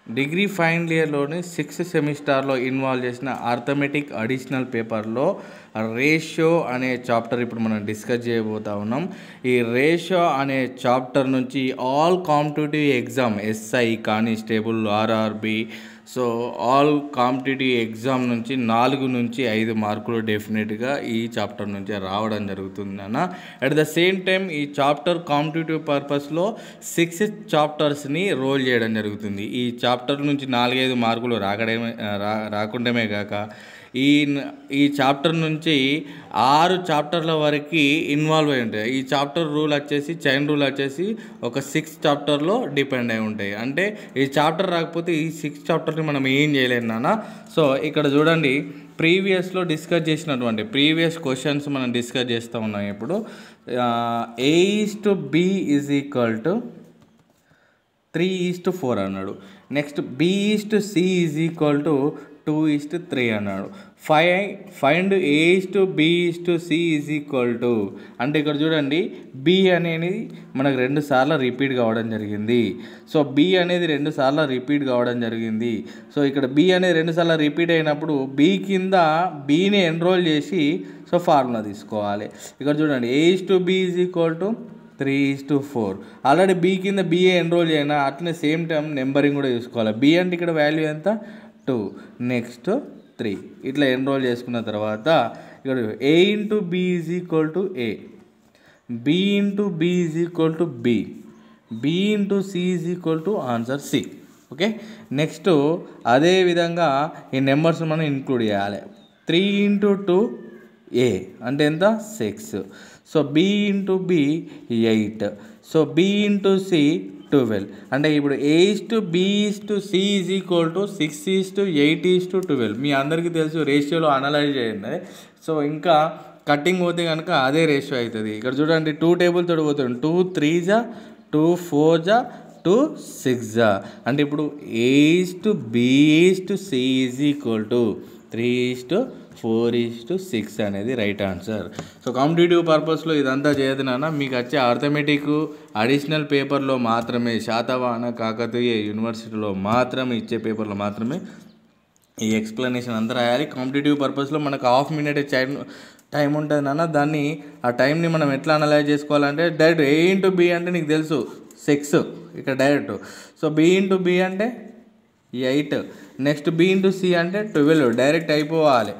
degree final ఇయర్లోని sixth సెమిస్టర్లో involve చేసిన ఆర్థమెటిక్ అడిషనల్ పేపర్లో రేషియో అనే చాప్టర్ ఇప్పుడు మనం డిస్కస్ చేయబోతా ఉన్నాం ఈ రేషియో అనే చాప్టర్ నుంచి all competitive exam SI constable RRB so all competitive exam నుంచి నాలుగు నుంచి ఐదు మార్కులు డెఫినెట్గా ఈ చాప్టర్ నుంచి రావడం జరుగుతుంది అన్న అట్ ద సేమ్ టైం ఈ చాప్టర్ కాంపిటేటివ్ పర్పస్లో సిక్స్ చాప్టర్స్ని రోల్ చేయడం జరుగుతుంది ఈ చాప్టర్ నుంచి నాలుగైదు మార్కులు రాకడమే రా రాకుండమే కాక ఈ ఈ చాప్టర్ నుంచి ఆరు చాప్టర్ల వరకు ఇన్వాల్వ్ అయి ఉంటాయి ఈ చాప్టర్ రూల్ వచ్చేసి చైన్ రూల్ వచ్చేసి ఒక సిక్స్ చాప్టర్లో డిపెండ్ అయి ఉంటాయి అంటే ఈ చాప్టర్ రాకపోతే ఈ సిక్స్ చాప్టర్ని మనం ఏం చేయలేము నాన్న సో ఇక్కడ చూడండి ప్రీవియస్లో డిస్కస్ చేసినటువంటి ప్రీవియస్ క్వశ్చన్స్ మనం డిస్కస్ చేస్తూ ఉన్నాం ఇప్పుడు A is to B is equal to three is to four అన్నాడు next B is to C is equal to two is to three అన్నాడు ఫై find A is to B is to C is equal to అంటే ఇక్కడ చూడండి B అనేది మనకు రెండు సార్లు రిపీట్ కావడం జరిగింది సో బి అనేది రెండు సార్లు రిపీట్ కావడం జరిగింది సో ఇక్కడ బి అనేది రెండు సార్లు రిపీట్ అయినప్పుడు బి కింద బీని ఎన్రోల్ చేసి సో ఫార్ములా తీసుకోవాలి ఇక్కడ చూడండి A is to B is equal to three is to four already B కింద బిఏ ఎన్రోల్ చేయనా అట్లనే సేమ్ టైం నెంబరింగ్ కూడా చూసుకోవాలి బి అంటే ఇక్కడ వాల్యూ ఎంత టూ నెక్స్ట్ త్రీ ఇట్లా ఎన్రోల్ చేసుకున్న తర్వాత ఇక్కడ A into B is equal to A B into B is equal to B B into C is equal to answer C okay next అదే విధంగా ఈ నెంబర్స్ మనం ఇంక్లూడ్ చేయాలి త్రీ ఇంటూ టూ ఏ అంటే ఎంత six so B into B eight so B into C twelve అంటే ఇప్పుడు A is to B is to C is equal to six is to eight is to twelve మీ అందరికీ తెలుసు రేషియోలో analyse చేయండి so ఇంకా కటింగ్ పోతే కనుక అదే రేషియో అవుతుంది ఇక్కడ చూడండి టూ టేబుల్ తోటి పోతుంది టూ త్రీ జా టూ ఫోర్ జా టూ సిక్స్ జా అంటే ఇప్పుడు A is to B is to C is equal to three is to four is to six అనేది రైట్ ఆన్సర్ సో కాంపిటేటివ్ పర్పస్లో ఇదంతా చేయదు నాన్న మీకు వచ్చే ఆర్థమెటిక్ అడిషనల్ పేపర్లో మాత్రమే శాతవాహన కాకతీయ యూనివర్సిటీలో మాత్రమే ఇచ్చే పేపర్లో మాత్రమే ఈ ఎక్స్ప్లెనేషన్ అంతా రాయాలి కాంపిటేటివ్ పర్పస్లో మనకు హాఫ్ మినిట్ టైం టైం ఉంటుంది నాన్న దాన్ని ఆ టైంని మనం ఎట్లా అనలైజ్ చేసుకోవాలంటే డైరెక్ట్ ఏ ఇంటూ బి అంటే నీకు తెలుసు సిక్స్ ఇక్కడ direct so B into B అంటే eight next B into C అంటే ట్వెల్వ్ డైరెక్ట్ అయిపోవాలి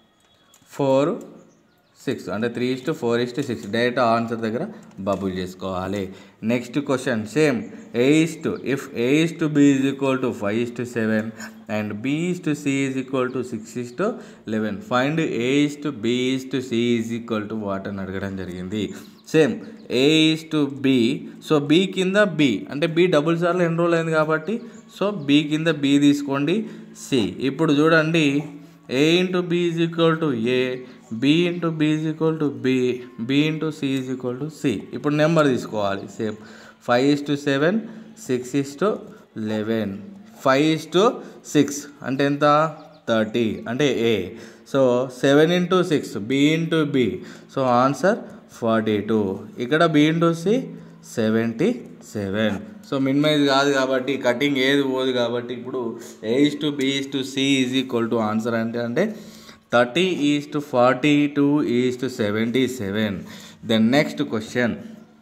ఫోర్ సిక్స్ అంటే three is to four is to six direct answer దగ్గర బబుల్ చేసుకోవాలి next question same A is to if A is to B is equal to five is to seven and B is to C is equal to six is to eleven find A is to B is to C is equal to what అని అడగడం జరిగింది same A is to B so B కింద B అంటే B double సార్లు enrol అయింది కాబట్టి so B కింద B తీసుకోండి సి ఇప్పుడు చూడండి A into B is equal to A B into B is equal to B B into C is equal to C ఇప్పుడు నెంబర్ తీసుకోవాలి same five is to seven six is to eleven five is to six అంటే ఎంత thirty అంటే A so seven into six B into B so answer forty two ఇక్కడ B into C seventy seven so minimize కాదు కాబట్టి cutting ఏది పోదు కాబట్టి ఇప్పుడు A is to B is to C is equal to answer అంటే అంటే thirty is to forty two is to seventy seven then next question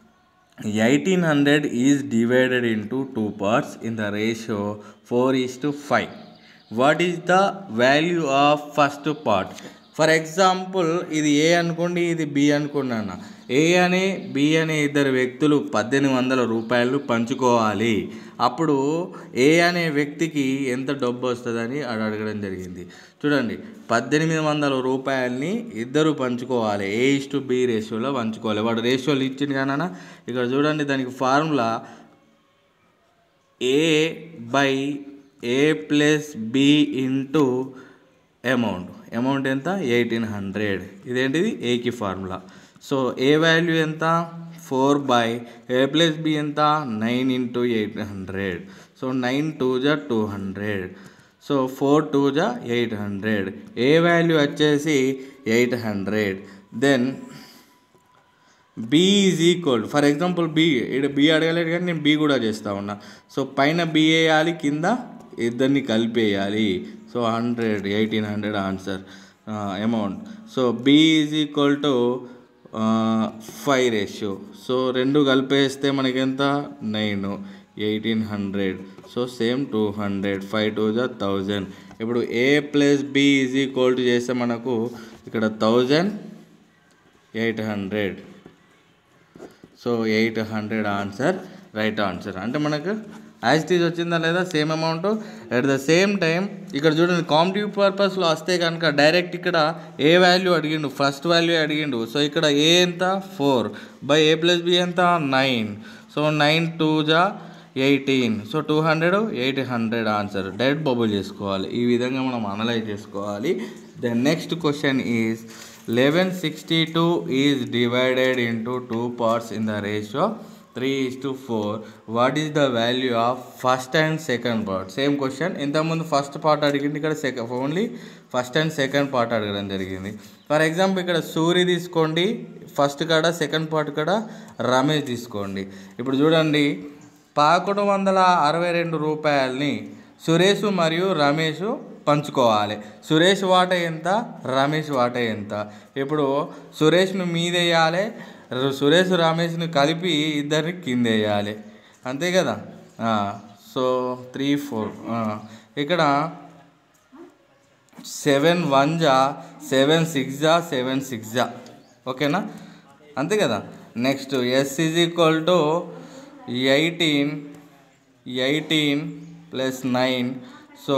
eighteen hundred is divided into two parts in the ratio four is to five what is the value of first part for example ఇది A అనుకోండి ఇది B అనుకున్నాను ఏ అనే B అనే ఇద్దరు వ్యక్తులు పద్దెనిమిది వందల రూపాయలు పంచుకోవాలి అప్పుడు ఏ అనే వ్యక్తికి ఎంత డబ్బు వస్తుందని అది అడగడం జరిగింది చూడండి పద్దెనిమిది వందల రూపాయలని ఇద్దరు పంచుకోవాలి ఏ ఇస్ టు బి రేషియోలో పంచుకోవాలి వాడు రేషియోలు ఇచ్చింది కానీ ఇక్కడ చూడండి దానికి formula A by A plus B into amount amount ఎంత ఎయిటీన్ హండ్రెడ్ ఇదేంటిది ఏకి ఫార్ములా సో ఏ వాల్యూ ఎంత four by A plus B ఎంత nine into eight hundred so nine two జా two hundred so four two జా eight hundred A value వచ్చేసి eight hundred then B is equal for example B ఇక్కడ B అడగలేదు కానీ నేను B కూడా చేస్తా ఉన్నా సో పైన బి వేయాలి కింద ఇద్దరిని కలిపేయాలి so hundred eighteen hundred answer amount so B is equal to five ratio so రెండు కలిపేస్తే మనకి ఎంత nine eighteen hundred so same two hundred five two జా థౌజండ్ ఇప్పుడు A plus B is equal to చేస్తే మనకు ఇక్కడ thousand eight hundred so eight hundred answer right answer అంటే మనకు యాజ్ టీజ్ వచ్చిందా లేదా same amount at the same time ఇక్కడ చూడండి కాంపిటివ్ పర్పస్లో వస్తే కనుక డైరెక్ట్ ఇక్కడ ఏ వాల్యూ అడిగిండు ఫస్ట్ వాల్యూ అడిగిండు సో ఇక్కడ ఏ ఎంత four by A plus B ఎంత నైన్ సో నైన్ టూ జా eighteen so two hundred eight hundred answer direct bubble చేసుకోవాలి ఈ విధంగా మనం అనలైజ్ చేసుకోవాలి the next question is eleven sixty two is divided into two parts in the ratio three is to four what is the value of first and second part same question ఇంతకుముందు first part అడిగింది ఇక్కడ second only first and second part అడగడం జరిగింది for example ఇక్కడ సూరి తీసుకోండి first కాడ second part కాడ రమేష్ తీసుకోండి ఇప్పుడు చూడండి పదకొండు వందల అరవై రెండు రూపాయలని సురేష్ మరియు రమేష్ పంచుకోవాలి సురేష్ వాట ఎంత రమేష్ వాట ఎంత ఇప్పుడు సురేష్ను మీదేయాలి సురేష్ రమేష్ను కలిపి ఇద్దరిని కింద వేయాలి అంతే కదా సో త్రీ ఫోర్ ఇక్కడ సెవెన్ వన్ జా సెవెన్ సిక్స్ జా సెవెన్ సిక్స్ జా ఓకేనా అంతే కదా next S is equal to eighteen eighteen plus nine so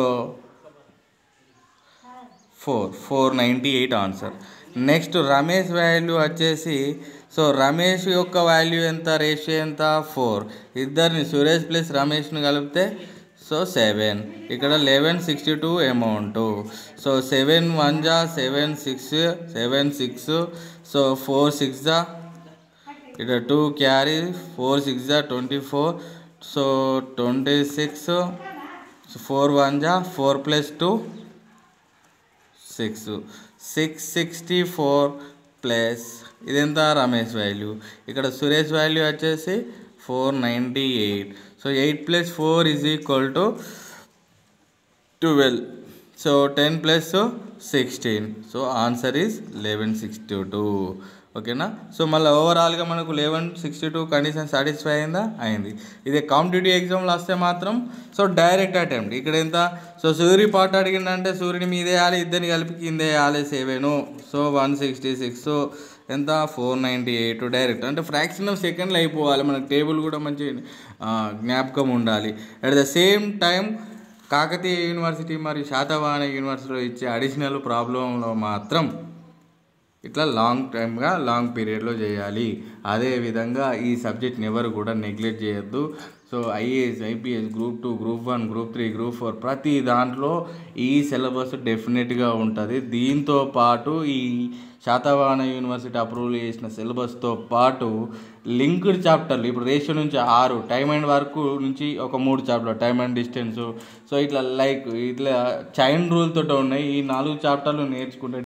four four ninety eight answer next Ramesh value వచ్చేసి సో రమేష్ యొక్క వాల్యూ ఎంత రేషియో ఎంత ఫోర్ ఇద్దరిని సురేష్ ప్లస్ రమేష్ని కలిపితే సో సెవెన్ ఇక్కడ eleven sixty two amount so seven one జా seven six seven six so four six జా ఇక్కడ టూ క్యారీ ఫోర్ సిక్స్ జా twenty four so twenty six four one జా four plus two six six sixty four plus ఇదెంత Ramesh value ఇక్కడ Suresh value వచ్చేసి four ninety eight so eight plus four is equal to twelve so ten plus sixteen so answer is eleven sixty two ఓకేనా so మళ్ళీ ఓవరాల్గా మనకు eleven sixty two condition satisfy అయిందా అయింది ఇదే కాంపిటేటివ్ ఎగ్జామ్లో వస్తే మాత్రం సో డైరెక్ట్ అటెంప్ట్ ఇక్కడ ఎంత సో సూర్య పాట అడిగిందంటే సూర్యుని మీద వేయాలి ఇద్దరిని కలిపి కింద వేయాలి seven so one sixty six ఎంత ఫోర్ నైంటీ ఎయిట్ డైరెక్ట్ అంటే ఫ్రాక్షన్ ఆఫ్ సెకండ్లో అయిపోవాలి మనకు టేబుల్ కూడా మంచి ఆ, జ్ఞాపకం ఉండాలి at the same time Kakatiya university మరియు శాతవాహన యూనివర్సిటీలో ఇచ్చే అడిషనల్ ప్రాబ్లంలో మాత్రం ఇట్లా లాంగ్ టైమ్గా లాంగ్ పీరియడ్లో చేయాలి అదేవిధంగా ఈ సబ్జెక్ట్ని ఎవరు కూడా నెగ్లెక్ట్ చేయొద్దు so IAS IPS group two group one group three group four ప్రతి దాంట్లో ఈ సిలబస్ డెఫినెట్గా ఉంటుంది దీంతో పాటు ఈ శాతవాహన యూనివర్సిటీ అప్రూవల్ చేసిన సిలబస్తో పాటు లింక్డ్ చాప్టర్లు ఇప్పుడు రేషియో నుంచి ఆరు టైమ్ అండ్ వర్క్ నుంచి ఒక మూడు chapter time and distance so ఇట్లా లైక్ ఇట్లా చైన్ రూల్ తోటి ఉన్నాయి ఈ నాలుగు చాప్టర్లు నేర్చుకుంటే